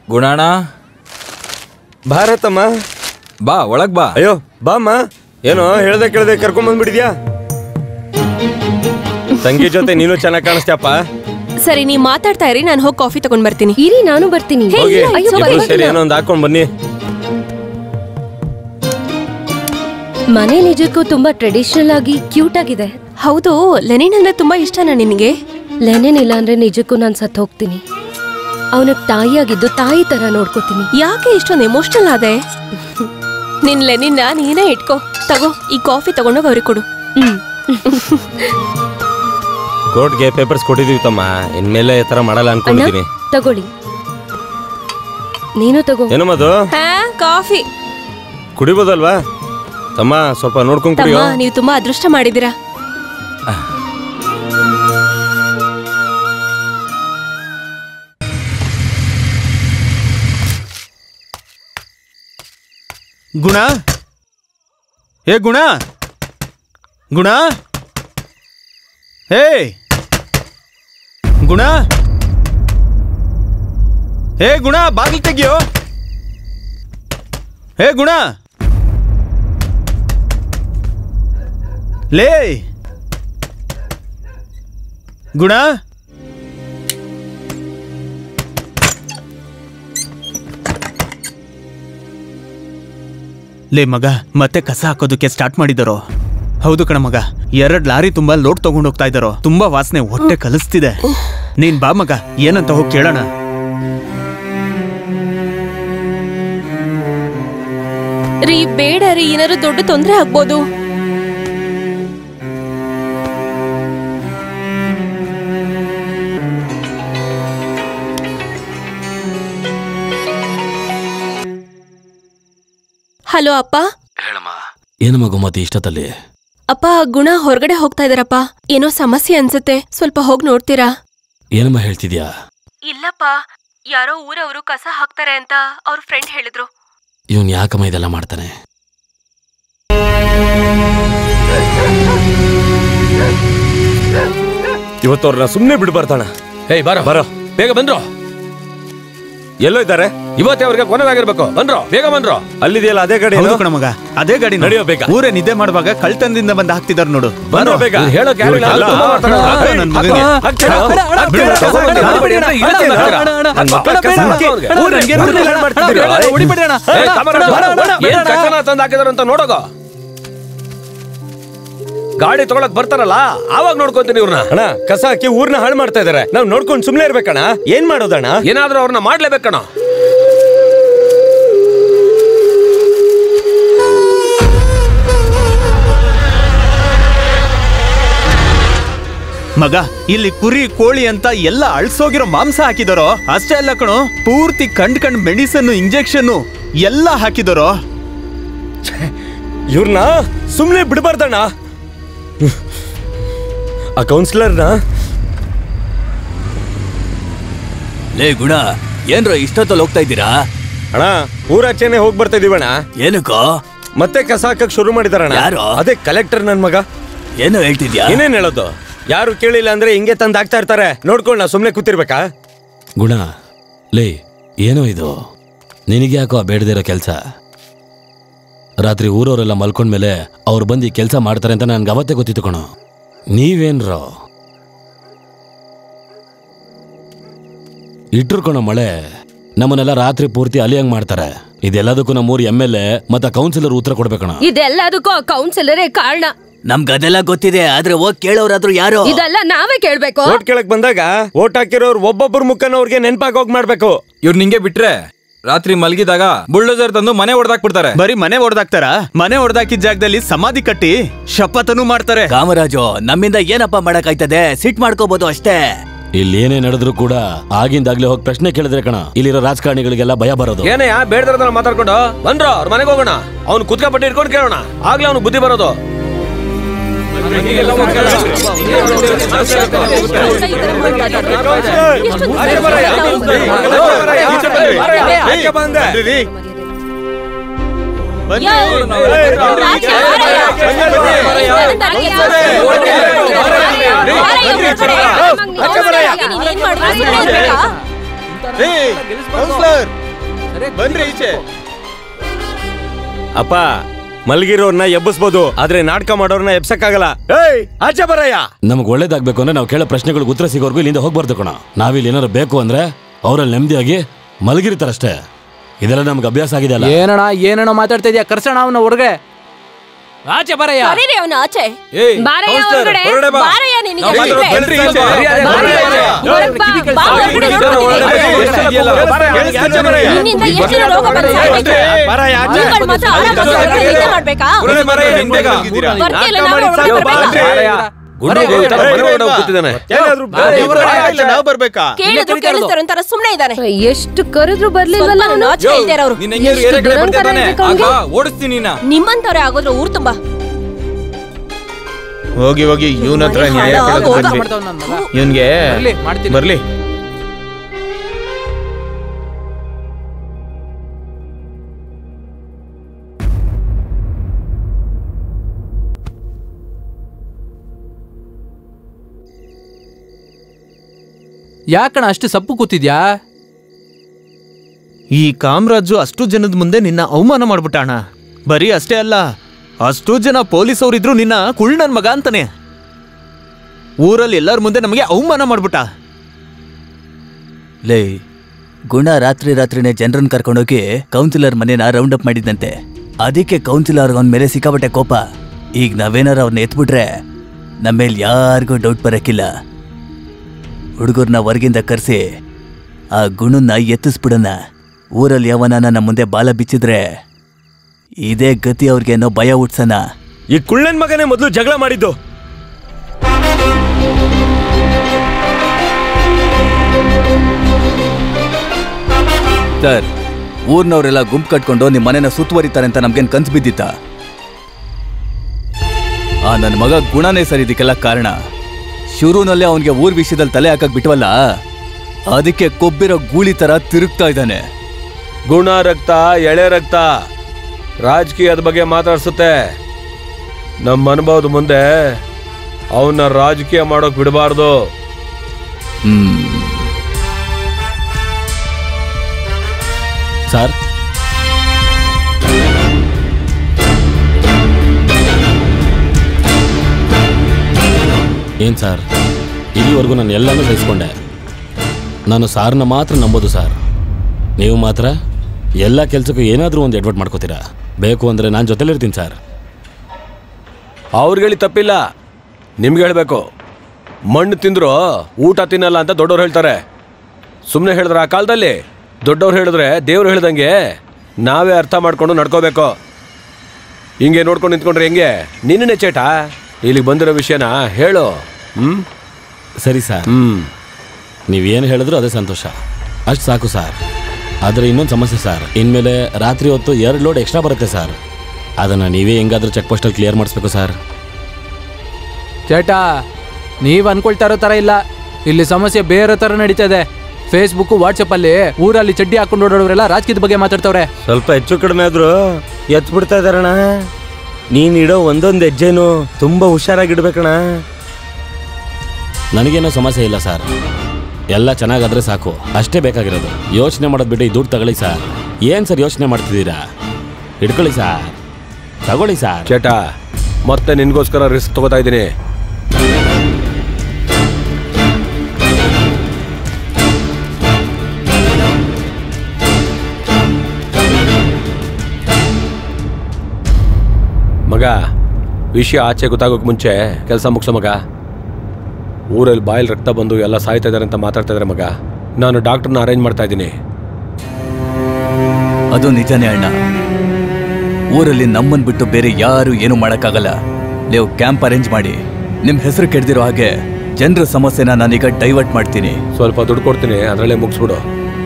ಗುಣಾಣ ಭಾರತಮ್ಮ ಬಾ ಒಳಗ್ ಬಾ ಅಯ್ಯೋ ಬಾಮ್ಮ ಏನೋ ಹೇಳ್ದೆ ಕೇಳ್ದೆ ಕರ್ಕೊಂಡ್ ಬಂದ್ಬಿಡಿದ್ಯಾ ತಂಗಿ ಜೊತೆ ನೀನು ಚೆನ್ನಾಗಿ ಕಾಣಿಸ್ತ್ಯಪ್ಪ ಸರಿ ನೀವ್ ಮಾತಾಡ್ತಾ ಇರಿ ನಾನು ಹೋಗಿ ಕಾಫಿ ತಗೊಂಡ್ ಬರ್ತೀನಿ ಇರಿ ನಾನು ಬರ್ತೀನಿ ಹೇ, ಹೋಗಿ ಇಲ್ಲ, ಅಯ್ಯೋ, ಇಬ್ರು ಪರವಾಗಿಲ್ಲ. ಸೇರಿ ಏನೋ ಒಂದು ಹಾಕೊಂಡ್ ಬನ್ನಿ ಮನೆ ನಿಜಕ್ಕೂ ತುಂಬಾ ಟ್ರೆಡಿಷನಲ್ ಆಗಿ ಕ್ಯೂಟ್ ಆಗಿದೆ ಹೌದು ಲೆನಿನ್ ಅಂದ್ರೆ ತುಂಬಾ ಇಷ್ಟನಾ ನಿನಗೆ ಲೆನೆನ್ ಇಲ್ಲ ಅಂದ್ರೆ ನಿಜಕ್ಕೂ ನಾನು ಸತ್ ಹೋಗ್ತೀನಿ ಅವನಿಗೆ ತಾಯಿಯಾಗಿದ್ದು ತಾಯಿ ತರ ನೋಡ್ಕೋತೀನಿ ಯಾಕೆ ಇಷ್ಟೊಂದು ಎಮೋಷನಲ್ ಆದೆ ನಿನ್ ಲೆನಿನ್ನ ನೀನೇ ಇಟ್ಕೋ ತಗೋ ಈ ಕಾಫಿ ತಗೊಂಡೋಗಿ ಅವ್ರಿಗೆ ಕೊಡು ಹ್ಮ್ ಕೋರ್ಟ್ಗೆ ಪೇಪರ್ಸ್ ಕೊಟ್ಟಿದೀವಿ ತಮ್ಮ ಇನ್ಮೇಲೆ ಈ ತರ ಮಾಡಲ್ಲ ಅಣ್ಣ ಅನ್ಕೊಂಡಿದೀನಿ ತಗೊಳ್ಳಿ ನೀನು ತಗೋ ಏನೋ ಮದು ಹಾ ಕಾಫಿ ಕುಡಿಬೋದಲ್ವಾ ತಮ್ಮ ಸ್ವಲ್ಪ ನೋಡ್ಕೊಂಡ್ ತಮ್ಮ ಕುಡಿಯೋ ನೀವು ತುಂಬಾ ಅದೃಷ್ಟ ಮಾಡಿದೀರಾ ಗುಣ ಏ ಗುಣ ಗುಣ ಹೇ ಗುಣ ಹೇ ಗುಣ ಬಾಗಿಲು ತೆಗಿಯೋ ಹೇ ಗುಣ ಲೇ ಗುಣ ಲೇ ಮಗ ಮತ್ತೆ ಕಸ ಹಾಕೋದಕ್ಕೆ ಸ್ಟಾರ್ಟ್ ಮಾಡಿದರೋ ಹೌದು ಕಣ ಮಗ ಎರಡ್ ಲಾರಿ ತುಂಬಾ ಲೋಡ್ ತಗೊಂಡ್ ಹೋಗ್ತಾ ಇದ್ದಾರೋ ತುಂಬಾ ವಾಸನೆ ಹೊಟ್ಟೆ ಕಲಿಸ್ತಿದೆ ನೀನ್ ಬಾ ಮಗ ಏನಂತ ಹೋಗಿ ಕೇಳೋಣ ರೀ ಬೇಡ ರೀ ಏನಾದ್ರು ದೊಡ್ಡ ತೊಂದ್ರೆ ಆಗ್ಬೋದು ಹಲೋ ಅಪ್ಪ ಹೇಳಮ್ಮ ಏನು ಮಗು ಮತ್ತೆ ಇಷ್ಟದಲ್ಲಿ ಅಪ್ಪ ಗುಣ ಹೊರಗಡೆ ಹೋಗ್ತಾ ಇದಾರಪ್ಪ ಏನೋ ಸಮಸ್ಯೆ ಅನ್ಸುತ್ತೆ ಸ್ವಲ್ಪ ಹೋಗಿ ನೋಡ್ತೀರಾ ಏನಮ್ಮ ಹೇಳ್ತಿದ್ಯಾ ಇಲ್ಲಪ್ಪ ಯಾರೋ ಊರವರು ಕಸ ಹಾಕ್ತಾರೆ ಅಂತ ಅವ್ರ ಫ್ರೆಂಡ್ ಹೇಳಿದ್ರು ಇವನ್ ಯಾಕಮ್ಮ ಇದೆಲ್ಲ ಮಾಡ್ತಾನೆ ಇವತ್ತು ಅವ್ರನ್ನ ಸುಮ್ಮನೆ ಬಿಡ್ಬಾರ್ದಣ್ಣ ಹೇಯ್ ಬಾರೋ ಬರೋ ಬೇಗ ಬಂದ್ರು ಎಲ್ಲೋ ಇದ್ದಾರೆ ಇವತ್ತೇ ಅವ್ರಿಗೆ ಕೊನೆಗಾಗಿರ್ಬೇಕು ಬಂದ್ರು ಬೇಗ ಬಂದ್ರು ಅಲ್ಲಿದೆಯಲ್ಲ ಅದೇ ಗಾಡಿ ಹೌದು ಕಣ ಮಗ ಅದೇ ಗಾಡಿ ನೋಡು. ನಡೆಯೋ ಬೇಗ. ಊರೇ ನಿದ್ದೆ ಮಾಡುವಾಗ ಕಳ್ತನದಿಂದ ಬಂದು ಹಾಕ್ತಿದಾರ್ ನೋಡು ಬಂದ್ರು ಬೇಗ ಇವ್ರು ಹೇಳೋ ಕ್ಯಾರಿ ಇಲ್ಲ, ಅಲ್ಲ, ತುಂಬಾ ಮಾತಾಡೋದು. ಹಾಕು ನನ್ ಮಗನಿಗೆ. ಹಾಕ್ತೀರಾ? ಬಿಡು, ತಗೊಂಡ್ಬಂದು ಮಾಡ್ಬೇಡಿ ಅಂತ ಹೇಳ್ತೀನಿ ಹತ್ತಿರ. ನನ್ ಮಕ್ಕಳ ಕಸ ಹಾಕೋ ಅವ್ರಿಗೆ. ಓ, ನನ್ಗೆ ಏನು ಗೊತ್ತಿಲ್ಲ ಮಾಡ್ತಿದ್ದೀರಾ? ಏ, ಕಾಮರಾಜ್, ಏನ್ ಕಸನ ತಂದು ಹಾಕಿದಾರೆ ಅಂತ ನೋಡೋಗ ಗಾಡಿ ತಗೊಳಕ್ ಬರ್ತಾರಲ್ಲ ಆವಾಗ ನೋಡ್ಕೊಂತೀನಿ ಇವ್ರನ್ನ ಅಣ್ಣ ಕಸ ಹಾಕಿ ಊರ್ನ ಹಾಳು ಮಾಡ್ತಾ ಇದಾರೆ ನಾವ್ ನೋಡ್ಕೊಂಡು ಸುಮ್ನೆ ಇರ್ಬೇಕಣ್ಣ ಏನ್ ಮಾಡೋದಣ್ಣ ಏನಾದ್ರೂ ಅವ್ರನ್ನ ಮಾಡ್ಲೇಬೇಕಣ ಮಗ ಇಲ್ಲಿ ಕುರಿ ಕೋಳಿ ಅಂತ ಎಲ್ಲ ಅಳ್ಸೋಗಿರೋ ಮಾಂಸ ಹಾಕಿದಾರೋ ಅಷ್ಟೇ ಅಲ್ಲ ಕಣೋ ಪೂರ್ತಿ ಕಂಡ್ ಕಂಡ್ ಮೆಡಿಸನ್ ಇಂಜೆಕ್ಷನ್ ಎಲ್ಲ ಹಾಕಿದಾರೋ ಇವ್ರನ್ನ ಸುಮ್ನೆ ಬಿಡಬಾರ್ದಣ್ಣ ಆ ಕೌನ್ಸಿಲರ್ನ ಲೇ ಗುಣ ಏನ್ರ ಇಷ್ಟೊತ್ತಲ್ಲಿ ಹೋಗ್ತಾ ಇದ್ದೀರಾ ಅಣ್ಣ ಊರಾಚೆನೆ ಹೋಗ್ ಬರ್ತಾ ಇದೀವಣ್ಣ ಏನಕ್ಕೋ ಮತ್ತೆ ಕಸ ಹಾಕಕ್ ಶುರು ಮಾಡಿದಾರಣ್ಣ ಯಾರು? ಅದೇ ಕಲೆಕ್ಟರ್ ನನ್ ಮಗ ಏನು ಹೇಳ್ತಿದ್ಯಾ ಏನೇನ್ ಹೇಳೋದು ಯಾರು ಕೇಳಿಲ್ಲ ಅಂದ್ರೆ ಹಿಂಗೆ ತಂದ್ ಹಾಕ್ತಾ ಇರ್ತಾರೆ ನೋಡ್ಕೊಂಡ್ ನಾ ಸುಮ್ನೆ ಕೂತಿರ್ಬೇಕಾ ಗುಣ ಲೇ ಏನೋ ಇದು ನಿನಗೆ ಯಾಕೋ ಬೇಡದಿರೋ ಕೆಲಸ ರಾತ್ರಿ ಊರವರೆಲ್ಲ ಮಲ್ಕೊಂಡ್ಮೇಲೆ ಅವ್ರು ಬಂದು ಈ ಕೆಲಸ ಮಾಡ್ತಾರೆ ಅಂತ ನನ್ಗೆ ಅವತ್ತೇ ಗೊತ್ತಿತ್ತು ಕಣೋ ನೀವೇನ್ರೋ ಇಟ್ರು ಕಣೋ ಮಳೆ ನಮ್ಮನ್ನೆಲ್ಲ ರಾತ್ರಿ ಪೂರ್ತಿ ಅಲಿಯಂಗ್ ಮಾಡ್ತಾರೆ ಇದೆಲ್ಲದಕ್ಕೂ ನಮ್ಮೂರು ಎಮ್ ಎಲ್ ಎ ಮತ್ತೆ ಕೌನ್ಸಿಲರ್ ಉತ್ತರ ಕೊಡ್ಬೇಕಣ ಇದೆಲ್ಲದಕ್ಕೂ ಕೌನ್ಸಿಲರೇ ಕಾರಣ ನಮ್ಗದೆಲ್ಲ ಗೊತ್ತಿದೆ ಆದ್ರೆ ಹೋಗ್ ಕೇಳೋರಾದ್ರೂ ಯಾರು ಇದೆಲ್ಲ ನಾವೇ ಕೇಳ್ಬೇಕು ಓಟ್ ಕೇಳಕ್ ಬಂದಾಗ ಓಟ್ ಹಾಕಿರೋರು ಒಬ್ಬೊಬ್ಬರ ಮುಖನ ಅವ್ರಿಗೆ ನೆನ್ಪಾಗಿ ಹೋಗ್ ಮಾಡ್ಬೇಕು ಇವ್ರು ನಿಂಗೆ ಬಿಟ್ರೆ ರಾತ್ರಿ ಮಲಗಿದಾಗ ಬುಲ್ಡೋಸರ್ ತಂದು ಮನೆ ಹೊಡೆದಾಕ್ಬಿಡ್ತಾರೆ ಬರೀ ಮನೆ ಹೊಡೆದಾಕ್ತಾರ ಮನೆ ಹೊಡೆದಾಕಿದ ಜಾಗದಲ್ಲಿ ಸಮಾಧಿ ಕಟ್ಟಿ ಶಪಥನೂ ಮಾಡ್ತಾರೆ ಕಾಮರಾಜು ನಮ್ಮಿಂದ ಏನಪ್ಪ ಮಾಡಕ್ಕಾಯ್ತದೆ ಸಿಟ್ ಮಾಡ್ಕೋಬಹುದು ಅಷ್ಟೇ ಇಲ್ಲಿ ಏನೇ ನಡೆದ್ರು ಕೂಡ ಆಗಿಂದಾಗ್ಲೇ ಹೋಗಿ ಪ್ರಶ್ನೆ ಕೇಳಿದ್ರೆ ಕಣ ಇಲ್ಲಿರೋ ರಾಜಕಾರಣಿಗಳಿಗೆಲ್ಲ ಭಯ ಬರೋದು ಏನೇ ಬೇಡದ್ರ ಮಾತಾಡ್ಕೊಂಡು ಬಂದ್ರು ಅವ್ರ ಮನೆಗೆ ಹೋಗೋಣ ಅವ್ನು ಕುತ್ಕಪಟ್ಟಿ ಇಟ್ಕೊಂಡು ಕೇಳೋಣ ಆಗ್ಲೇ ಅವ್ನು ಬುದ್ಧಿ ಬರೋದು ಯಾಕೆ ಬಂದೆ? ಬರ್ರಿ. ಬನ್ನಿ. ಬನ್ರಿ ಈಚೆ ಅಪ್ಪ ಮಲ್ಗಿರೋರ್ನ ಎಬ್ಬಿಸ್ಬೋದು ಆದ್ರೆ ನಾಟಕ ಮಾಡೋರ್ನ ಎಬ್ಸಕ್ಕಾಗಲ್ಲ ಏಯ್ ಆಚೆ ಬರಯ್ಯ ನಮ್ಗೆ ಒಳ್ಳೇದಾಗ್ಬೇಕು ಅಂದ್ರೆ ನಾವು ಕೇಳೋ ಪ್ರಶ್ನೆಗಳಿಗೆ ಉತ್ತರ ಸಿಗೋರ್ಗು ಇಲ್ಲಿಂದ ಹೋಗ್ಬಾರ್ದು ಕಣ ನಾವಿಲ್ಲಿ ಏನಾರು ಬೇಕು ಅಂದ್ರೆ ಅವರಲ್ಲಿ ನೆಮ್ಮದಿಯಾಗಿ ಮಲಗಿರ್ತಾರಷ್ಟೇ ಇದೆಲ್ಲ ನಮ್ಗೆ ಅಭ್ಯಾಸ ಆಗಿದೆ ಅಲ್ಲ ಏನಣ್ಣ ಏನಣ್ಣ ಮಾತಾಡ್ತಾ ಇದೀಯ ಕರ್ಸೋಣ ಅವನ ಹೊರಗೆ ಆಚೆ ಬರಯ್ಯ ಕರೀರಿ ಅವನ ಆಚೆ ಏಯ್ ಬಾರಯ್ಯ ಕೌನ್ಸಿಲರ್, ಹೊರಗಡೆ. ಹೊರಗಡೆ ಬಾ. ಬಾರಯ್ಯ ನಿನಗೆ ನಾವು ಮಾತಾಡೋದು ಹೇಳ್ದೆ. ಬನ್ರಿ ಈಚೆ. ಬಾರಯ್ಯ, ಹೊರಗ್ ಬಾ, ಬಾ, ಹೊರಗಡೆ ನೋಡ್ಕೊತೀನಿ. ನಿನ್ನಿಂದ ಎಷ್ಟು ಜನ ರೋಗ ಬಂದು ಸಾಯ್ಬೇಕು? ಬರಯ್ಯ ಆಚೆ ನೀವುಗಳು ಮಾತ್ರ ಆರಾಮಾಗಿ ಹೊರಗಡೆ ನಿದ್ದೆ ಮಾಡ್ಬೇಕಾ ಹೊರಗಡೆ ಬರಯ್ಯ, ನಿನ್ ಬೇಗ. ಬರ್ತಿಲ್ಲ ನಾಟಕ ನಾವು ಮಾಡಿ ಹೊರಗಡೆ ಸಾಕು, ಬರ್ಬೇಕಾ? ಬಾರಯ್ಯ. ಗುಂಡಿಗೆ ಹೋಗ್ತಾ ಮನೆ ಒಳಗಡೆ ಹೋಗ್ ಕೂತಿದ್ದಾನೆ ಏನಾದ್ರು ನಾವು ಬರ್ಬೇಕಾ ಕೇಳಿದ್ರು ಕೇಳಿಸ್ತಾರ ಅಂತಾರ ಸುಮ್ನೆ ಇದ್ದಾನೆ ಎಷ್ಟು ಕರೆದ್ರು ಬರ್ಲಿಲ್ವಲ್ಲ ಸ್ವಲ್ಪ ಅವನು ನಾಚಿಕೆ ಇಲ್ದೇ ಇರೋರು. ನಿನ್ನ ಹೆಂಗಿದ್ರು ಎಷ್ಟು ಏರಿಯಾ ಕಡೆ ದುರಂಕಾರ ಬರ್ತಿದ್ದಾನೆ. ಇರ್ಬೇಕು ಅವ್ನ್ಗೆ? ಆಗ ಓಡಿಸ್ತೀನಿ ನೀನ ನಿಮ್ಮಂತವ್ರೆ ಆಗೋದ್ರು ಊರ್ ತುಂಬಾ ಹೋಗಿ ಹೋಗಿ ಇವನ ಹತ್ರ ಮನೆ ನ್ಯಾಯ ಹಾಳಾಗೋದು. ಕೇಳೋದು ಊಟ ಬಂದ್ವಿ ಮಾಡ್ತಾವ್ ನನ್ ಮಗ. ಇವನ್ಗೆ ಬರ್ಲಿ, ಮಾಡ್ತೀನಿ. ಬರ್ಲಿ ಯಾಕಣ ಅಷ್ಟು ಸಪ್ಪು ಕೂತಿದ್ಯಾ ಈ ಕಾಮರಾಜು ಅಷ್ಟು ಜನದ ಮುಂದೆ ನಿನ್ನ ಅವಮಾನ ಮಾಡ್ಬಿಟ್ಟ ಅಣ್ಣ ಬರೀ ಅಷ್ಟೇ ಅಲ್ಲ ಅಷ್ಟು ಜನ ಪೊಲೀಸ್ ಅವರಿದ್ರು ನಿನ್ನ ಕುಳ್ ನನ್ ಮಗ ಅಂತಾನೆ ಊರಲ್ಲಿ ಎಲ್ಲರ ಮುಂದೆ ನಮಗೆ ಅವಮಾನ ಮಾಡ್ಬಿಟ್ಟ ಲೇ ಗುಣ ರಾತ್ರಿ ರಾತ್ರಿನೇ ಜನರನ್ನ ಕರ್ಕೊಂಡೋಗಿ ಕೌನ್ಸಿಲರ್ ಮನೇನ ರೌಂಡ್ ಅಪ್ ಮಾಡಿದ್ದಂತೆ ಅದಕ್ಕೆ ಕೌನ್ಸಿಲರ್ ಅವನ ಮೇಲೆ ಸಿಕ್ಕಾಪಟ್ಟೆ ಕೋಪ ಈಗ ನಾವೇನಾರ ಅವ್ನ ಎತ್ಬಿಟ್ರೆ ನಮ್ಮ ಮೇಲೆ ಯಾರಿಗೂ ಡೌಟ್ ಬರಕ್ಕಿಲ್ಲ ಹುಡುಗರ್ನ ಹೊರಗಿಂದ ಕರೆಸಿ ಆ ಗುಣನ್ನ ಎತ್ತಿಸ್ಬಿಡೋಣ ಊರಲ್ಲಿ ಯಾವನ ನಮ್ಮ ಮುಂದೆ ಬಾಲ ಬಿಚ್ಚಿದ್ರೆ ಇದೇ ಗತಿ ಅವ್ರಿಗೆ ಅನ್ನೋ ಭಯ ಹುಟ್ಸನ ಈ ಕುಳ್ಳನ್ ಮಗನೇ ಮೊದಲು ಜಗಳ ಮಾಡಿದ್ದು ಸರ್ ಊರ್ನವರೆಲ್ಲ ಗುಂಪು ಕಟ್ಕೊಂಡು ನಿಮ್ಮ ಮನೆನ ಸುತ್ತುವರಿತಾರೆ ಅಂತ ನಮ್ಗೇನ್ ಕನ್ಸು ಬಿದ್ದಿತ್ತ ಆ ನನ್ನ ಮಗ ಗುಣನೇ ಸರ್ ಇದಕ್ಕೆಲ್ಲ ಕಾರಣ ಶುರುನಲ್ಲೇ ಅವನಿಗೆ ಊರ್ ವಿಷಯದಲ್ಲಿ ತಲೆ ಹಾಕಕ್ ಬಿಟ್ವಲ್ಲ ಅದಕ್ಕೆ ಕೊಬ್ಬಿರೋ ಗೂಳಿ ತರ ತಿರುಗ್ತಾ ಇದ್ದಾನೆ ಗುಣ ರಕ್ತ ಎಳೆ ರಕ್ತ ರಾಜಕೀಯದ ಬಗ್ಗೆ ಮಾತಾಡ್ಸುತ್ತೆ ನಮ್ಮ ಅನುಭವದ ಮುಂದೆ ಅವನ್ನ ರಾಜಕೀಯ ಮಾಡೋಕ್ ಬಿಡಬಾರ್ದು ಹ್ಮ್ ಸರ್ ಏನ್ ಸರ್ ಇಲ್ಲಿವರೆಗೂ ನಾನು ಎಲ್ಲನೂ ಸಹಿಸ್ಕೊಂಡೆ ನಾನು ಸಾರ್ನ ಮಾತ್ರ ನಂಬೋದು ಸರ್ ನೀವು ಮಾತ್ರ ಎಲ್ಲ ಕೆಲಸಕ್ಕೂ ಏನಾದರೂ ಒಂದು ಎಡ್ವರ್ಟ್ ಮಾಡ್ಕೋತೀರಾ ಬೇಕು ಅಂದರೆ ನಾನು ಜೊತೆಲಿರ್ತೀನಿ ಸರ್ ಅವ್ರಿಗೆ ಹೇಳಿ ತಪ್ಪಿಲ್ಲ ನಿಮ್ಗೆ ಹೇಳ್ಬೇಕು ಮಣ್ಣು ತಿಂದ್ರು ಊಟ ತಿನ್ನಲ್ಲ ಅಂತ ದೊಡ್ಡವ್ರು ಹೇಳ್ತಾರೆ ಸುಮ್ಮನೆ ಹೇಳಿದ್ರೆ ಆ ಕಾಲದಲ್ಲಿ ದೊಡ್ಡವ್ರು ಹೇಳಿದ್ರೆ ದೇವ್ರು ಹೇಳ್ದಂಗೆ ನಾವೇ ಅರ್ಥ ಮಾಡ್ಕೊಂಡು ನಡ್ಕೋಬೇಕು ಹಿಂಗೆ ನೋಡ್ಕೊಂಡು ನಿಂತ್ಕೊಂಡ್ರೆ ಹೆಂಗೆ ನಿನ್ನೆ ಚೇಟ ಇಲ್ಲಿಗೆ ಬಂದಿರೋ ವಿಷಯನ ಹೇಳು ಹ್ಮ್ ಸರಿ ಸರ್ ಹ್ಮ್ ನೀವೇನು ಹೇಳಿದ್ರು ಅದೇ ಸಂತೋಷ ಅಷ್ಟು ಸಾಕು ಸರ್ ಆದರೆ ಇನ್ನೊಂದು ಸಮಸ್ಯೆ ಸರ್ ಇನ್ಮೇಲೆ ರಾತ್ರಿ ಹೊತ್ತು ಎರಡು ಲೋಡ್ ಎಕ್ಸ್ಟ್ರಾ ಬರುತ್ತೆ ಸರ್ ಅದನ್ನು ನೀವೇ ಹೆಂಗಾದ್ರೂ ಚೆಕ್ ಪೋಸ್ಟಲ್ಲಿ ಕ್ಲಿಯರ್ ಮಾಡಿಸ್ಬೇಕು ಸರ್ ಚೇಟಾ ನೀವ್ ಅನ್ಕೊಳ್ತಾ ಇರೋ ತರ ಇಲ್ಲ ಇಲ್ಲಿ ಸಮಸ್ಯೆ ಬೇರೆ ತರ ನಡೀತದೆ ಫೇಸ್ಬುಕ್ ವಾಟ್ಸಪ್ ಅಲ್ಲಿ ಊರಲ್ಲಿ ಚಡ್ಡಿ ಹಾಕೊಂಡು ಓಡಾಡೋರೆಲ್ಲ ರಾಜಕೀಯದ ಬಗ್ಗೆ ಮಾತಾಡ್ತವ್ರೆ ಸ್ವಲ್ಪ ಹೆಚ್ಚು ಕಡಿಮೆ ಆದ್ರೂ ಎತ್ ಬಿಡ್ತಾ ಇದಾರಣ ನೀನ್ ಇಡೋ ಒಂದೊಂದು ಹೆಜ್ಜೆನು ತುಂಬಾ ಹುಷಾರಾಗಿಡ್ಬೇಕಣ ನನಗೇನೋ ಸಮಸ್ಯೆ ಇಲ್ಲ ಸರ್ ಎಲ್ಲ ಚೆನ್ನಾಗಾದ್ರೆ ಸಾಕು ಅಷ್ಟೇ ಬೇಕಾಗಿರೋದು ಯೋಚನೆ ಮಾಡೋದು ಬಿಟ್ಟು ಈ ದುಡ್ಡು ತಗೊಳ್ಳಿ ಸರ್ ಏನು ಸರ್ ಯೋಚನೆ ಮಾಡ್ತಿದ್ದೀರಾ ಹಿಡ್ಕೊಳ್ಳಿ ಸರ್ ತಗೊಳ್ಳಿ ಸರ್ ಚೇಟ ಮತ್ತೆ ನಿನ್ಗೋಸ್ಕರ ರಿಸ್ಕ್ ತಗೋತಾ ಇದ್ದೀನಿ ಮಗ ವಿಷಯ ಆಚೆ ಗೊತ್ತಾಗೋಕ್ ಮುಂಚೆ ಕೆಲಸ ಮುಗಿಸೋ ಮಗ ಊರಲ್ಲಿ ಬಾಯಲ್ಲಿ ರಕ್ತ ಬಂದು ಎಲ್ಲ ಸಾಯ್ತಾ ಇದಾರೆ ಅಂತ ಮಾತಾಡ್ತಾ ಇದಾರೆ ಮಗ ನಾನು ಡಾಕ್ಟರ್ನ ಅರೇಂಜ್ ಮಾಡ್ತಾ ಇದ್ದೀನಿ ಅದು ನಿಜನೇ ಅಣ್ಣ ಊರಲ್ಲಿ ನಮ್ಮನ್ ಬಿಟ್ಟು ಬೇರೆ ಯಾರು ಏನು ಮಾಡಕ್ಕಾಗಲ್ಲ ನೀವು ಕ್ಯಾಂಪ್ ಅರೇಂಜ್ ಮಾಡಿ ನಿಮ್ ಹೆಸರು ಕೆಡ್ದಿರೋ ಹಾಗೆ ಜನರ ಸಮಸ್ಯೆನ ನಾನೀಗ ಡೈವರ್ಟ್ ಮಾಡ್ತೀನಿ ಸ್ವಲ್ಪ ದುಡ್ಡು ಕೊಡ್ತೀನಿ ಅದರಲ್ಲೇ ಮುಗಿಸ್ಬಿಡು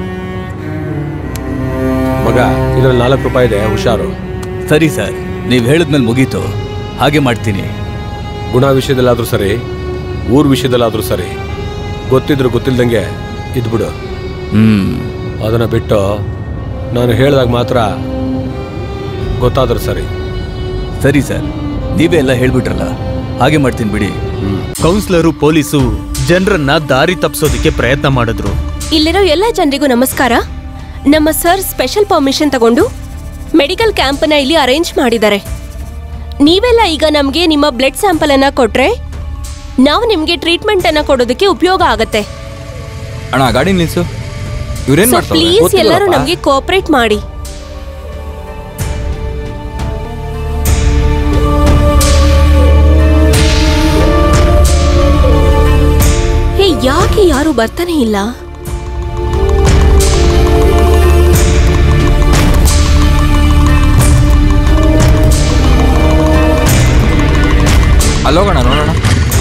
ಮಗ ಇದ್ರಲ್ಲಿ ನಾಲ್ಕು ರೂಪಾಯಿ ಇದೆ ಹುಷಾರು ಸರಿ ಸರ್ ನೀವು ಹೇಳಿದ್ಮೇಲೆ ಮುಗೀತು ಹಾಗೆ ಮಾಡ್ತೀನಿ ಗುಣ ವಿಷಯದಲ್ಲಾದ್ರೂ ಸರಿ ಊರ್ ವಿಷಯದಲ್ಲಾದ್ರೂ ಸರಿ ಗೊತ್ತಿದ್ರು ಗೊತ್ತಿಲ್ದಂಗೆ ಇದ್ಬಿಡು ಹ್ಮ್ ಅದನ್ನ ಬಿಟ್ಟು ನಾನು ಹೇಳಿದಾಗ ಮಾತ್ರ ಗೊತ್ತಾದ್ರೂ ಸರಿ ಸರಿ ಸರ್ ನೀವೇ ಎಲ್ಲ ಹೇಳ್ಬಿಟ್ರಲ್ಲ ಹಾಗೆ ಮಾಡ್ತೀನಿ ಬಿಡಿ ಕೌನ್ಸಿಲರು ಪೊಲೀಸು ಜನರನ್ನ ದಾರಿ ತಪ್ಪಿಸೋದಕ್ಕೆ ಪ್ರಯತ್ನ ಮಾಡಿದ್ರು ಇಲ್ಲಿರೋ ಎಲ್ಲ ಜನರಿಗೂ ನಮಸ್ಕಾರ ನಮ್ಮ ಸರ್ ಸ್ಪೆಷಲ್ ಪರ್ಮಿಷನ್ ತಗೊಂಡು ಮೆಡಿಕಲ್ ಕ್ಯಾಂಪನ್ನ ಇಲ್ಲಿ ಅರೇಂಜ್ ಮಾಡಿದ್ದಾರೆ ನೀವೆಲ್ಲ ಈಗ ನಮಗೆ ನಿಮ್ಮ ಬ್ಲಡ್ ಸ್ಯಾಂಪಲ್ ಅನ್ನ ಕೊಟ್ರೆ ನಾವು ನಿಮಗೆ ಟ್ರೀಟ್ಮೆಂಟ್ ಅನ್ನ ಕೊಡೋದಕ್ಕೆ ಉಪಯೋಗ ಆಗತ್ತೆ ಅಣ್ಣ ಗಾಡಿ ನಿಲ್ಸು ಇವ್ರೇನ್ ಸೊ ಮಾಡ್ತಾರೆ ಪ್ಲೀಸ್ ಎಲ್ಲರೂ ನಮಗೆ ಕೋಆಪರೇಟ್ ಮಾಡಿ ಹೇ ಯಾಕೆ ಯಾರು ಬರ್ತಾನೆ ಇಲ್ಲ ಅಲ್ಲೋಗೋಣ ನೋಡೋಣ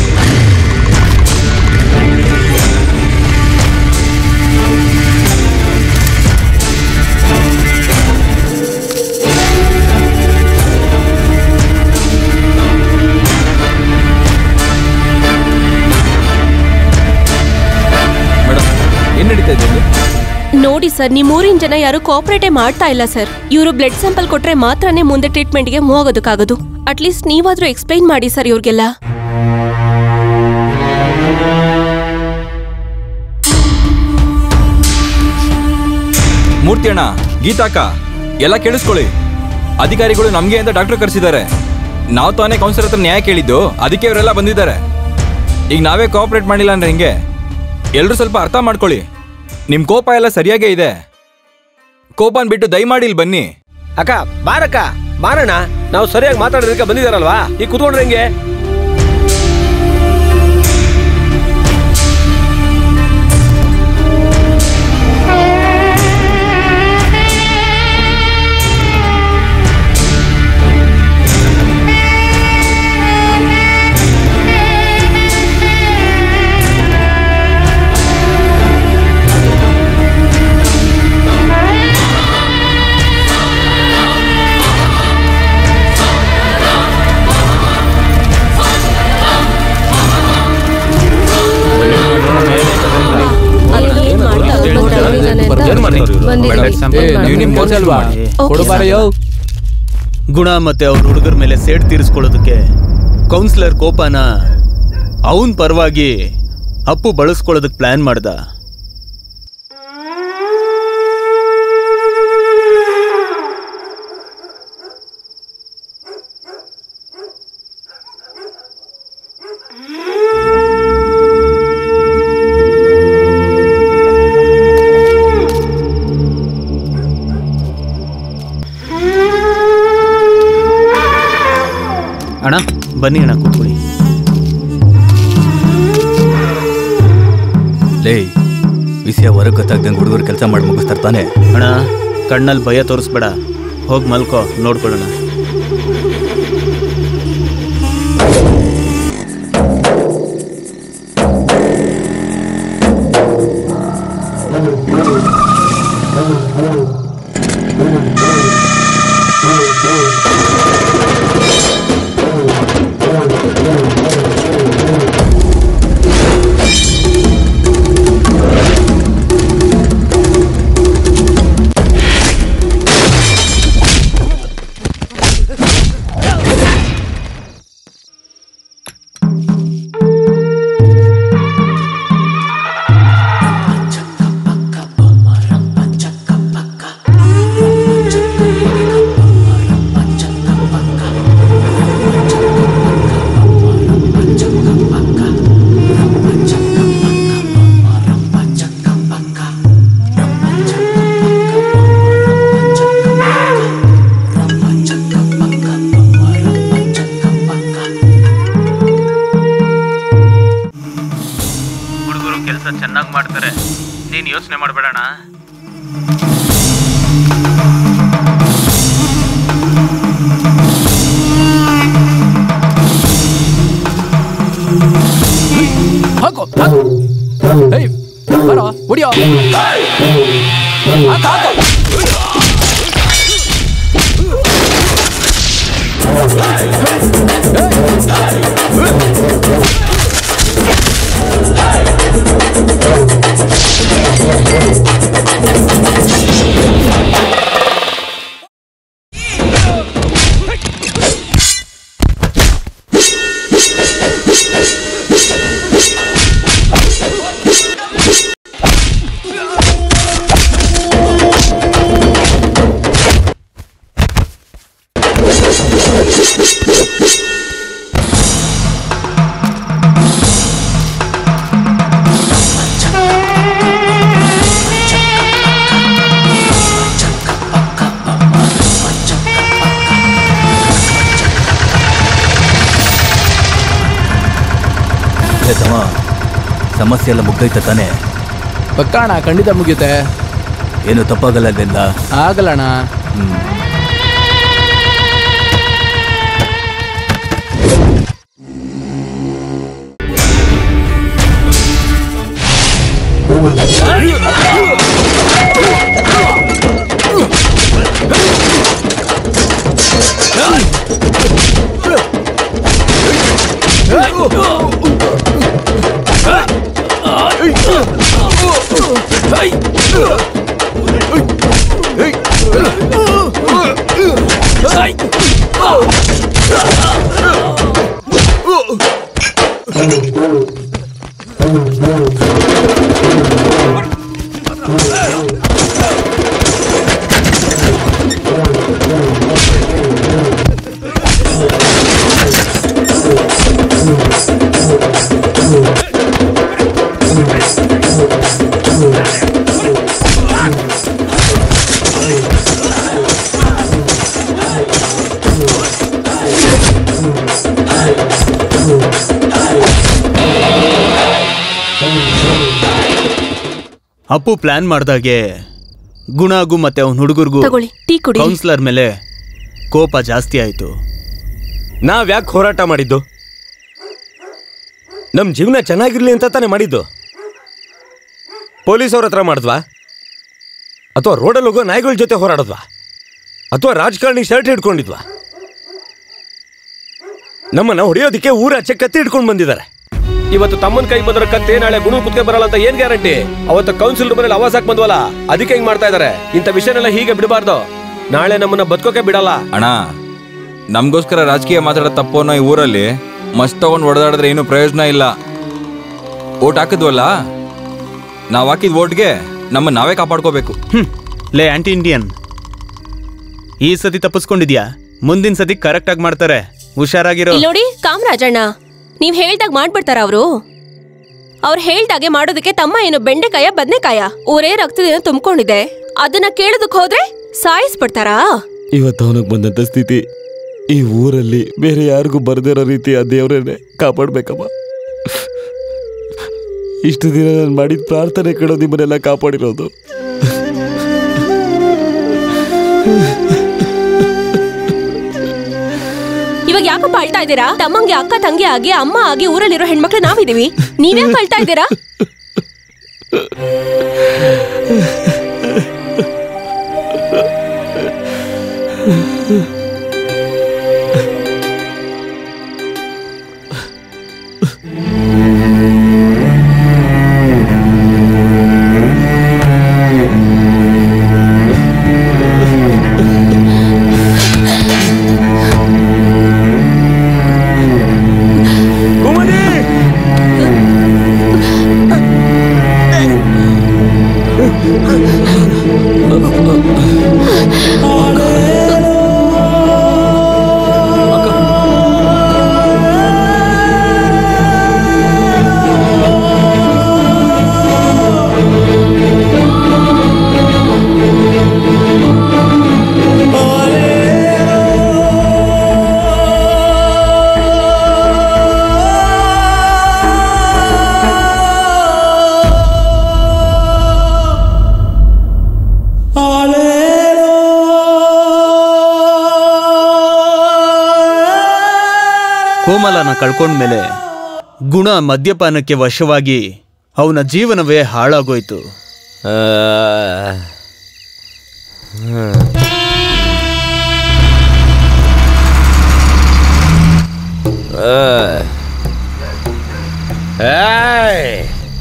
ಮೇಡಮ್ ಏನ್ ನಡೀತಾ ಇದೆ ಇಲ್ಲಿ? ನೋಡಿ ಸರ್ ನಿಮ್ಮೂರಿನ ಜನ ಯಾರು ಕೋಆಪರೇಟೇ ಮಾಡ್ತಾ ಇಲ್ಲ ಸರ್ ಇವರು ಬ್ಲಡ್ ಸ್ಯಾಂಪಲ್ ಕೊಟ್ರೆ ಮಾತ್ರನೇ ಮುಂದೆ ಟ್ರೀಟ್ಮೆಂಟ್ಗೆ ಮೂವ್ ಆಗೋದಕ್ಕಾಗೋದು ಅಟ್ಲೀಸ್ಟ್ ನೀವಾದ್ರೂ ಎಕ್ಸ್ಪ್ಲೈನ್ ಮಾಡಿ ಸರ್ ಇವ್ರಿಗೆಲ್ಲ ಮೂರ್ತಿ ಅಣ್ಣ ಗೀತಾಕ ಎಲ್ಲ ಕೇಳಿಸ್ಕೊಳ್ಳಿ ಅಧಿಕಾರಿಗಳು ನಮ್ಗೆ ಅಂತ ಡಾಕ್ಟರ್ ಕರೆಸಿದ್ದಾರೆ ನಾವು ತಾನೇ ಕೌನ್ಸಿಲರ್ ಹತ್ರ ನ್ಯಾಯ ಕೇಳಿದ್ದು ಅದಕ್ಕೆ ಇವರೆಲ್ಲ ಬಂದಿದ್ದಾರೆ ಈಗ ನಾವೇ ಕೋಆಪರೇಟ್ ಮಾಡಿಲ್ಲ ಅಂದ್ರೆ ಹೆಂಗೆ ಎಲ್ಲರೂ ಸ್ವಲ್ಪ ಅರ್ಥ ಮಾಡ್ಕೊಳ್ಳಿ ನಿಮ್ ಕೋಪ ಎಲ್ಲ ಸರಿಯಾಗೇ ಇದೆ ಕೋಪನ್ ಬಿಟ್ಟು ದಯಮಾಡಿ ಇಲ್ಲಿ ಬನ್ನಿ ಅಕ್ಕ ಬಾರಕ್ಕ ಬಾರಣ್ಣ ನಾವು ಸರಿಯಾಗಿ ಮಾತಾಡೋದಕ್ಕೆ ಬಂದಿದಾರಲ್ವಾ ಈಗ ಕುತ್ಕೊಂಡ್ರೆ ಹೆಂಗೆ ಏ, ನೀವು ನಿಮ್ ಕೆಲ್ಸ ಅಲ್ವಾ ಕೊಡುಬಾರ ಯೋ ಗುಣ ಮತ್ತೆ ಅವ್ರ ಹುಡುಗರ ಮೇಲೆ ಸೇಡ್ ತೀರಿಸ್ಕೊಳ್ಳೋದಕ್ಕೆ ಕೌನ್ಸಿಲರ್ ಕೋಪನ ಅವನ್ ಪರವಾಗಿ ಅಪ್ಪು ಬಳಸ್ಕೊಳ್ಳೋದಕ್ಕೆ ಪ್ಲಾನ್ ಮಾಡ್ದ ಅಣ್ಣ ಬನ್ನಿ ಅಣ್ಣ ಕೂತ್ಕೊಳ್ಳಿ ಲೇ ವಿಷಯ ಹೊರಗೆ ಗೊತ್ತಾಗ್ದಂಗೆ ಹುಡುಗರು ಕೆಲಸ ಮಾಡಿ ಮುಗಿಸ್ತಾರೆ ತಾನೆ ಅಣ್ಣ ಕಣ್ಣಲ್ಲಿ ಭಯ ತೋರಿಸ್ಬೇಡ ಹೋಗಿ ಮಲ್ಕೋ ನೋಡ್ಕೊಳ್ಳೋಣ ಹುಡುಗರು ಕೆಲಸ ಚೆನ್ನಾಗಿ ಮಾಡ್ತಾರೆ ನೀನು ಯೋಚನೆ ಮಾಡಬೇಡಣ ಹಾಕೋ ಹಾಕೋ ಏಯ್ ಬರೋ ಹೊಡಿಯೋ ಹಾಕು, ಹಾಕು. ಲೇ ತಮ್ಮ ಸಮಸ್ಯೆ ಎಲ್ಲ ಮುಗ್ದೈತೆ ತಾನೇ ಪಕ್ಕಣ ಖಂಡಿತ ಮುಗಿಯುತ್ತೆ ಏನು ತಪ್ಪಾಗಲ್ಲ ಅಲ್ವೆಲ್ಲ ಆಗಲ್ಲಣ್ಣ ಅಪ್ಪು ಪ್ಲಾನ್ ಮಾಡ್ದಾಗೆ ಗುಣಾಗು ಮತ್ತೆ ಅವನ ಹುಡುಗರಿಗೂ ತಗೊಳ್ಳಿ ಟೀ ಕುಡಿ ಕೌನ್ಸಿಲರ್ ಮೇಲೆ ಕೋಪ ಜಾಸ್ತಿ ಆಯ್ತು ನಾವ್ ಯಾಕೆ ಹೋರಾಟ ಮಾಡಿದ್ದು ನಮ್ ಜೀವನ ಚೆನ್ನಾಗಿರ್ಲಿ ಅಂತ ತಾನೇ ಮಾಡಿದ್ದು ಪೊಲೀಸ್ ಅವ್ರ ಹತ್ರ ಮಾಡಿದ್ವಾ ಅಥವಾ ರೋಡಲ್ಲಿ ಹೋಗೋ ನಾಯಿಗಳ ಜೊತೆ ಹೋರಾಡಿದ್ವಾ ಅಥವಾ ರಾಜಕಾರಣಿ ಶರ್ಟ್ ಹಿಡ್ಕೊಂಡಿದ್ವಾ ನಮ್ಮನ್ನ ಹೊಡೆಯೋದಿಕ್ಕೆ ಊರ ಆಚೆ ಕತ್ತಿ ಹಿಡ್ಕೊಂಡು ಬಂದಿದ್ದಾರೆ ಇವತ್ತು ತಮ್ಮನ ಕೈ ಬಂದ್ರ ಕತ್ತೆ ನಾಳೆ ಗುಣ ಕುತ್ಕೆ ಬರಲ್ಲ ಅಂತ ಏನ್ ಗ್ಯಾರಂಟಿ ಅವತ್ತು ಕೌನ್ಸಿಲ್ ಮನೇಲಿ ಅವಾಜ್ ಹಾಕ್ ಬಂದ್ವಲ್ಲ ಅದಕ್ಕೆ ಹಿಂಗ್ ಮಾಡ್ತಾ ಇದಾರೆ ಇಂಥ ವಿಷಯನೆಲ್ಲ ಹೀಗೆ ಬಿಡಬಾರ್ದು ನಾಳೆ ನಮ್ಮನ್ನ ಬದುಕೋಕೆ ಬಿಡಲ್ಲ ಅಣ್ಣ ನಮಗೋಸ್ಕರ ರಾಜಕೀಯ ಮಾತಾಡೋ ತಪ್ಪು ಅನ್ನೋ ಈ ಊರಲ್ಲಿ ಮಸ್ತ್ ತಗೊಂಡು ಹೊಡೆದಾಡಿದ್ರೆ ಏನು ಪ್ರಯೋಜನ ಇಲ್ಲ ಓಟ್ ಹಾಕಿದ್ವಲ್ಲ ನಾವು ಹಾಕಿದ ಓಟ್ಗೆ ನಮ್ಮ ನಾವೇ ಕಾಪಾಡ್ಕೋಬೇಕು ಹ್ಮ್ ಲೇ ಆಂಟಿ ಇಂಡಿಯನ್ ಈ ಸತಿ ತಪ್ಪಿಸ್ಕೊಂಡಿದ್ಯಾ ಮುಂದಿನ ಸತಿ ಕರೆಕ್ಟ್ ಆಗಿ ಮಾಡ್ತಾರೆ ಹುಷಾರಾಗಿರೋ ಇಲ್ಲಿ ನೋಡಿ ಕಾಮರಾಜಣ್ಣ ನೀವ್ ಹೇಳ್ದಾಗ ಮಾಡ್ಬಿಡ್ತಾರ ಅವರು ಅವ್ರು ಹೇಳ್ದಾಗೆ ಮಾಡೋದಕ್ಕೆ ತಮ್ಮ ಏನು ಬೆಂಡೆಕಾಯ ಬದ್ನೆಕಾಯ ಊರೇ ರಕ್ತದಿಂದ ತುಂಬಿಕೊಂಡಿದೆ ಅದನ್ನ ಕೇಳೋದಕ್ ಹೋದ್ರೆ ಸಾಯಿಸ್ಬಿಡ್ತಾರಾ ಇವತ್ತು ಅವನಿಗೆ ಬಂದಂತ ಸ್ಥಿತಿ ಈ ಊರಲ್ಲಿ ಬೇರೆ ಯಾರಿಗೂ ಬರ್ದಿರೋ ರೀತಿ ಆ ದೇವ್ರನ್ನೇ ಕಾಪಾಡ್ಬೇಕಮ್ಮ ಇಷ್ಟು ದಿನ ನಾನು ಮಾಡಿದ ಪ್ರಾರ್ಥನೆ ಕಡೋ ನಿಮ್ಮನ್ನೆಲ್ಲ ಕಾಪಾಡಿರೋದು ಇವಾಗ ಯಾಕಪ್ಪ ಅಳ್ತಾ ಇದ್ದೀರಾ ತಮ್ಮಂಗೆ ಅಕ್ಕ ತಂಗಿ ಆಗಿ ಅಮ್ಮ ಆಗಿ ಊರಲ್ಲಿರೋ ಹೆಣ್ಮಕ್ಳು ನಾವಿದೀವಿ ನೀವ್ಯಾಕೆ ಅಳ್ತಾ ಇದ್ದೀರಾ ಕೋಮಲನ ಕಳ್ಕೊಂಡ್ಮೇಲೆ ಗುಣ ಮದ್ಯಪಾನಕ್ಕೆ ವಶವಾಗಿ ಅವನ ಜೀವನವೇ ಹಾಳಾಗೋಯ್ತು ಏಯ್!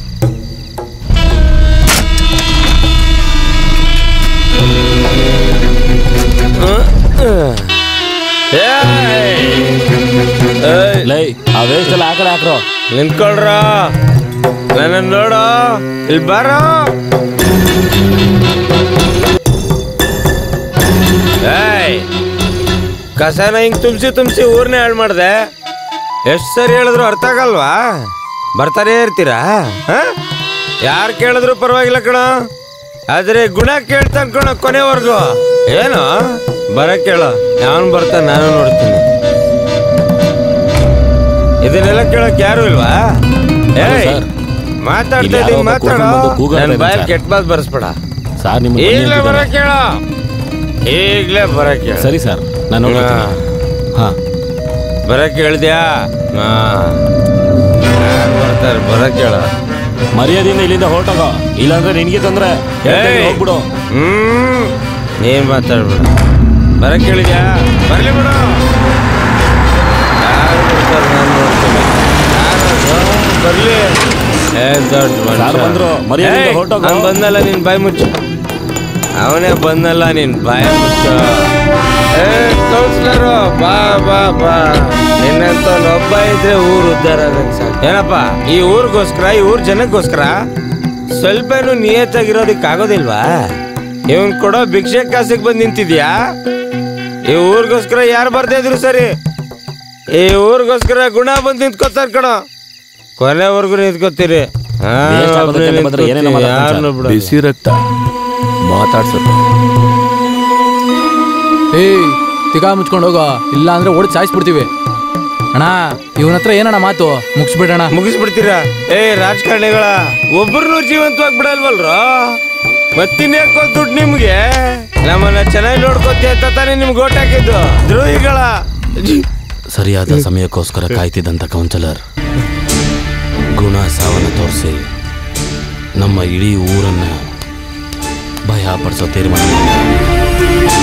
ಏಯ್! ಏಯ್! ಲೈ ಆ ವೇಸ್ಟ್ ಎಲ್ಲ ಹಾಕಲ್ಲ ಹಾಕ್ರೋ ನಿಂತ್ಕೊಳ್ರ ನನ್ನ ನೋಡು ಇಲ್ಲಿ ಬಾರೋ ಏಯ್ ಕಸನ ಹಿಂಗ್ ತುಂಬಿಸಿ ತುಂಬಿಸಿ ಊರ್ನೇ ಹಾಳು ಮಾಡ್ದೆ ಎಷ್ಟು ಸರಿ ಹೇಳಿದ್ರು ಅರ್ಥ ಆಗಲ್ವಾ ಬರ್ತಾನೆ ಇರ್ತೀರಾ ಯಾರು ಕೇಳಿದ್ರು ಪರವಾಗಿಲ್ಲ ಕಣ ಆದ್ರೆ ಗುಣ ಕೇಳ್ತಾನೆ ಕಣ ಕೊನೆವರೆಗೂ ಏನು ಬರಕ್ ಕೇಳು ಯಾವನ್ ಬರ್ತಾನೆ ನಾನು ನೋಡ್ತೀನಿ ಇದನ್ನೆಲ್ಲ ಕೇಳಕ್ ಯಾರು ಇಲ್ವಾ ಏಯ್ ಸರ್ ಮಾತಾಡ್ತಾ ಇಲ್ಲಿ ಯಾರೋ ಇದೀನಿ ಒಬ್ಬ ಮಾತಾಡೋ ಕೂತ್ಕೊಂಡು ಬಂದು ಕೂಗಾಡ್ತಾ ನನ್ನ ಇದ್ದಾನೆ ಬಾಯಲ್ಲಿ ಸರ್. ಕೆಟ್ಟ ಮಾತು ಬರ್ಸ್ಬೇಡ ಸರ್ ನಿಮ್ಮ ಈಗಲೇ ಬರಕ್ ಹೇಳ ಈಗಲೇ ಬರಕ್ ಹೇಳ ಸರಿ ಸರ್ ನಾನು ನೋಡ್ಕೊತೀನಿ ಹಾ ಬರಕ್ ಹೇಳ್ದ್ಯಾ ಹಾ ಯಾರ್ ಬರ್ತಾರೆ ಬರಕ್ ಹೇಳ ಮರ್ಯಾದೆಯಿಂದ ಇಲ್ಲಿಂದ ಹೊರಟೋಗೋ ಇಲ್ಲಾಂದ್ರೆ ನಿನಗೆ ತೊಂದ್ರೆ ಏಯ್! ಹೋಗ್ಬಿಡು ಹ್ಮ್ ನೀನ್ ಮಾತಾಡ್ಬೇಡ ಬರಕ್ ಹೇಳಿದ್ಯಾ ಬರ್ಲಿ ಬಿಡು ಯಾರು ಬರ್ತಾರೆ ನಾನು ನೋಡ್ತೀನಿ ಯಾರು ಬರ್ಲಿ ಏ ದೊಡ್ಡ ಮನುಷ್ಯ. ಯಾರು ಬಂದ್ರು? ಮರ್ಯಾದೆಯಿಂದ ಏಯ್, ಹೊರ್ಟೋಗು. ಅವ್ನ್ ಬಂದಲ್ಲ ನಿನ್ ಬಾಯಿ ಮುಚ್ಚು ಅವನೇ ಬಂದಲ್ಲ ನಿನ್ ಬಾಯಿ ಮುಚ್ಚು ಏ ಕೌನ್ಸಿಲರು ಬಾ ಬಾ ಬಾ ನಿನ್ನಂತ ಒಬ್ಬ ಇದ್ರೆ ಊರು ಉದ್ಧಾರ ಆಗಕ್ ಸಾಕು ಏನಪ್ಪ ಈ ಊರಿಗೋಸ್ಕರ ಈ ಊರ್ ಜನಕ್ಕೋಸ್ಕರ ಸ್ವಲ್ಪನೂ ನಿಯತ್ತಾಗಿರೋದಕ್ಕೆ ಆಗೋದಿಲ್ವಾ ಇವನ್ ಕೊಡೋ ಭಿಕ್ಷೆ ಕಾಸಿಗೆ ಬಂದು ನಿಂತಿದ್ಯಾ ಈ ಊರಿಗೋಸ್ಕರ ಯಾರು ಬರ್ತಾ ಇದ್ರು ಸರಿ ಈ ಊರಿಗೋಸ್ಕರ ಗುಣ ಬಂದು ನಿಂತ್ಕೋತಾರ ಕಣೋ ಕೊನೆವರೆಗೂ ನಿಂತ್ಕೋತೀರಿ ಹಾ, ವೇಸ್ಟ್ ಆಗೋದಕ್ಕೆ ಒಬ್ನೇ ಅಂತ ಬಂದ್ರೆ ಏನೇನೋ ನಿಂತ್ಕೋತೀರಿ, ಮಾತಾಡ್ತಾನೆ ಯಾರ್ನೂ ಸರ್. ಬಿಡಲ್ಲ. ಬಿಸಿ ರಕ್ತ ಮಾತಾಡ್ಸೋದು ಏಯ್ ತಿಗಾ ಮುಚ್ಕೊಂಡು ಹೋಗೋ ಇಲ್ಲ ಅಂದ್ರೆ ಓಡಿ ಸಾಯಿಸ್ಬಿಡ್ತೀವಿ ಅಣ್ಣ ಇವನ ಹತ್ರ ಏನಣ್ಣ ಮಾತು ಮುಗಿಸ್ಬಿಡೋಣ ಮುಗಿಸ್ಬಿಡ್ತೀರಾ ಏ ರಾಜಕಾರಣಿಗಳ ಒಬ್ಬರನ್ನು ಜೀವಂತವಾಗಿ ಬಿಡಲ್ವಲ್ರೋ ಮತ್ತಿನ್ಯಾಕೋ ದುಡ್ಡು ನಿಮ್ಗೆ ನಮ್ಮನ್ನ ಚೆನ್ನಾಗಿ ನೋಡ್ಕೋತಿ ಅಂತ ತಾನೇ ನಿಮ್ಗೆ ಓಟ್ ಹಾಕಿದ್ದು ದ್ರೋಹಿಗಳ ಸರಿಯಾದ ಸಮಯಕ್ಕೋಸ್ಕರ ಕಾಯ್ತಿದ್ದಂಥ ಕೌನ್ಸಿಲರ್ ಗುಣ ಸಾವನ್ನ ತೋರಿಸಿ ನಮ್ಮ ಇಡೀ ಊರನ್ನು ಭಯ ಪಡಿಸೋ ತೀರ್ಮಾನ ಮಾಡಿದ.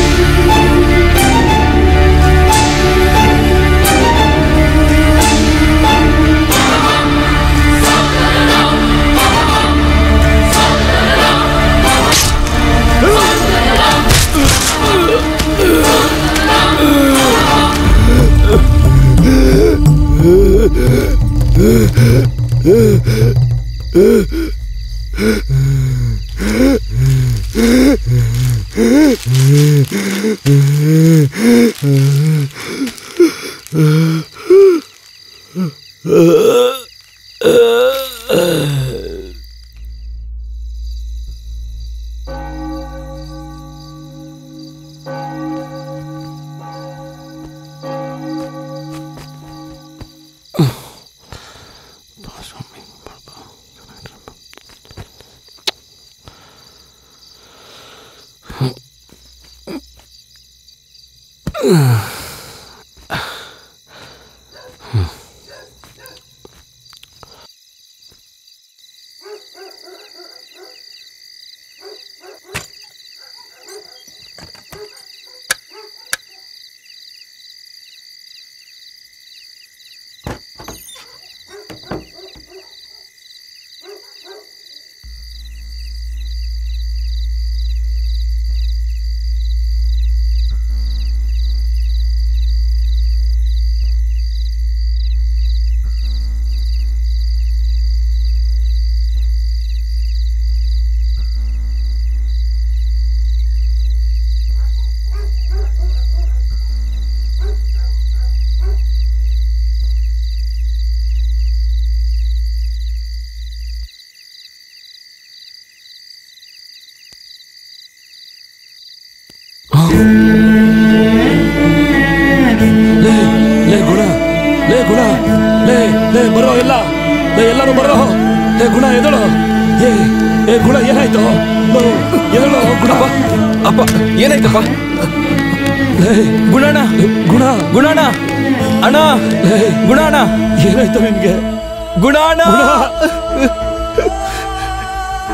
ಲೇ ಲೇ ಗುಣ ಲೇ ಗುಣ ಲೇ ಲೇ ಬರೋ ಎಲ್ಲ ಲೇ ಎಲ್ಲರೂ ಬರೋ ಲೇ ಗುಣ ಎದಳು ಏ ಏ ಗುಣ ಏನಾಯ್ತು ಲೋ, ಎದಳು ಗುಣ ಅಪ್ಪ ಏನಾಯ್ತಪ್ಪ ಲೇ ಗುಣಣ್ಣ ಗುಣ ಗುಣಣ್ಣ ಅಣ್ಣ ಲೇ ಗುಣಣ್ಣ ಏನಾಯ್ತು ನಿನ್ಗೆ ಗುಣಣ್ಣ